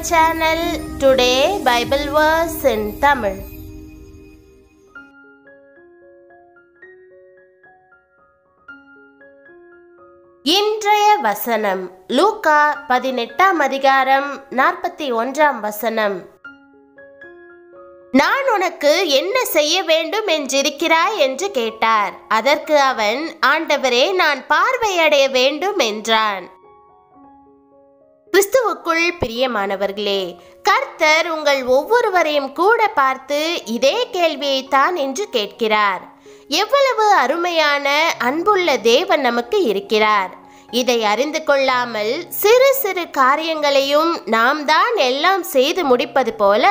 channel. Today, Bible verse in Tamil. இன்றைய வசனம் லூக்கா பதினெட்டாம் அதிகாரம் நாற்பத்தி ஒன்றாம் வசனம் நான் உனக்கு என்ன செய்ய வேண்டும் என்றிருக்கிறாய் என்று கேட்டார் அதற்கு அவன் ஆண்டவரே நான் பார்வையடைய வேண்டும் என்றான் கிறிஸ்துவுக்குள் பிரியமானவர்களே கர்த்தர் உங்கள் ஒவ்வொருவரையும் கூட பார்த்து இதே கேள்வியைத்தான் என்று கேட்கிறார் எவ்வளவு அருமையான அன்புள்ள தேவன் நமக்கு இருக்கிறார் இதை அறிந்து கொள்ளாமல் சிறு சிறு காரியங்களையும் நாம் தான் எல்லாம் செய்து முடிப்பது போல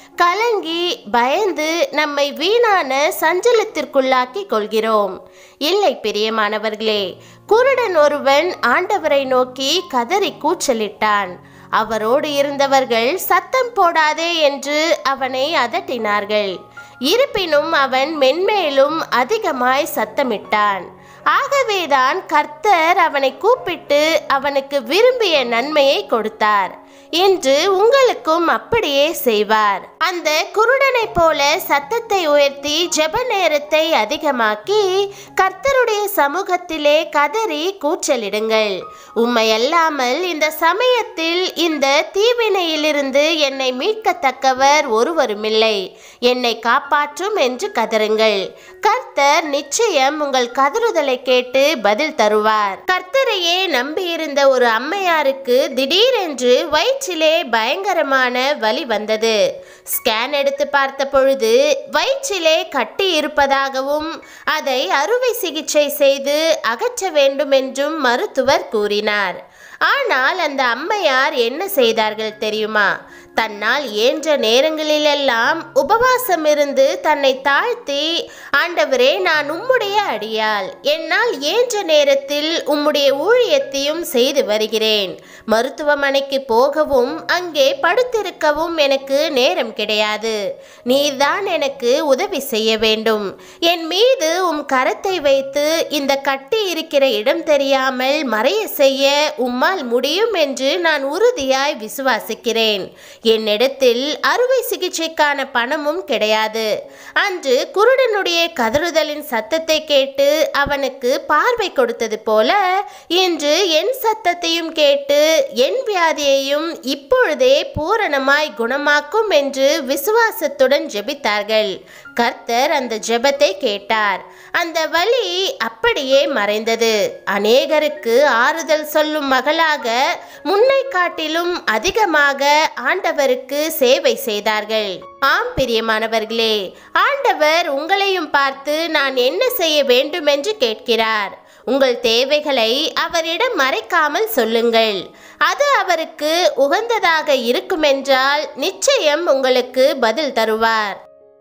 கலங்கி பயந்து நம்மை வீணான சஞ்சலத்திற்குள்ளாக்கி கொள்கிறோம் இல்லை பிரியமானவர்களே குருடன் ஒருவன் ஆண்டவரை நோக்கி கதறி கூச்சலிட்டான் அவரோடு இருந்தவர்கள் சத்தம் போடாதே என்று அவனை அதட்டினார்கள் இருப்பினும் அவன் மென்மேலும் அதிகமாய் சத்தமிட்டான் ஆகவேதான் கர்த்தர் அவனை கூப்பிட்டு அவனுக்கு விரும்பிய நன்மையை கொடுத்தார் என்று உங்களுக்கும் அப்படியே செய்வார் அந்த குருடனை போல சத்தத்தை உயர்த்தி ஜெப நேரத்தை அதிகமாக்கி கர்த்தருடைய சமூகத்திலே கதறி கூச்சலிடுங்கள் உண்மையல்லாமல் இந்த சமயத்தில் இந்த தீவினையிலிருந்து என்னை மீட்கத்தக்கவர் ஒருவருமில்லை என்னை காப்பாற்றும் என்று கதறுங்கள் கர்த்தர் நிச்சயம் உங்கள் கதறுதலை கேட்டு பதில் தருவார் கர்த்தரையே நம்பியிருந்த ஒரு அம்மையாருக்கு திடீரென்று வயிற்றிலே பயங்கரமான வலி வந்தது ஸ்கேன் எடுத்து பார்த்த பொழுது வயிற்றிலே கட்டி இருப்பதாகவும் அதை அறுவை சிகிச்சை செய்து அகற்ற வேண்டும் என்றும் மருத்துவர் கூறினார் ஆனால் அந்த அம்மையார் என்ன செய்தார்கள் தெரியுமா தன்னால் இயன்ற நேரங்களிலெல்லாம் உபவாசம் இருந்து தன்னை தாழ்த்தி ஆண்டவரே நான் உம்முடைய அடியால் என்னால் இயன்ற நேரத்தில் உம்முடைய ஊழியத்தையும் செய்து வருகிறேன் மருத்துவமனைக்கு போகவும் அங்கே படுத்திருக்கவும் எனக்கு நேரம் கிடையாது நீர்தான் எனக்கு உதவி செய்ய வேண்டும் என் மீது உம் கரத்தை வைத்து இந்த கட்டி இருக்கிற இடம் தெரியாமல் மறைய செய்ய உம்மால் முடியும் என்று நான் உறுதியாய் விசுவாசிக்கிறேன் என்னிடத்தில் அறுவை சிகிச்சைக்கான பணமும் கிடையாது அன்று குருடனுடைய கதறுதலின் சத்தத்தை கேட்டு அவனுக்கு பார்வை கொடுத்தது போல இன்று என் சத்தத்தையும் கேட்டு என் வியாதியையும் இப்பொழுதே பூரணமாய் குணமாக்கும் என்று விசுவாசத்துடன் ஜெபித்தார்கள் கர்த்தர் அந்த ஜெபத்தை கேட்டார் அந்த வலி அப்படியே மறைந்தது அநேகருக்கு ஆறுதல் சொல்லும் மகளாக முன்னை காட்டிலும் அதிகமாக ஆண்டவருக்கு சேவை செய்தார்கள் ஆம் பிரியமானவர்களே ஆண்டவர் உங்களையும் பார்த்து நான் என்ன செய்ய வேண்டும் என்று கேட்கிறார் உங்கள் தேவைகளை அவரிடம் மறைக்காமல் சொல்லுங்கள் அது அவருக்கு உகந்ததாக இருக்குமென்றால் நிச்சயம் உங்களுக்கு பதில் தருவார்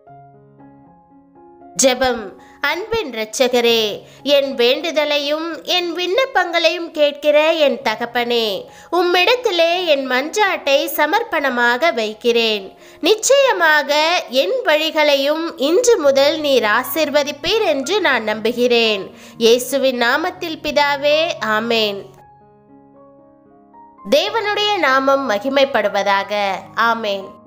ஜெபம் அன்பின் இரட்சகரே என் வேண்டுதலையும் என் விண்ணப்பங்களையும் கேட்கிற என் தகப்பனே உம்மிடத்திலே என் மன்றாட்டை சமர்ப்பணமாக வைக்கிறேன் நிச்சயமாக என் வழிகளையும் இன்று முதல் நீர் ஆசிர்வதிப்பீர் என்று நான் நம்புகிறேன் இயேசுவின் நாமத்தில் பிதாவே ஆமேன் தேவனுடைய நாமம் மகிமைப்படுவதாக ஆமேன்